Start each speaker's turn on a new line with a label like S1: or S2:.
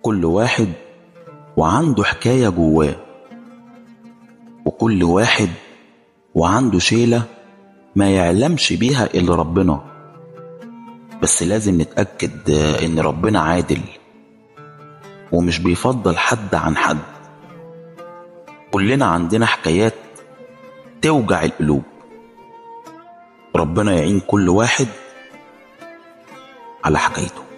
S1: كل واحد وعنده حكاية جواه وكل واحد وعنده شيلة ما يعلمش بيها إلا ربنا بس لازم نتأكد إن ربنا عادل ومش بيفضل حد عن حد كلنا عندنا حكايات توجع القلوب ربنا يعين كل واحد على حكايته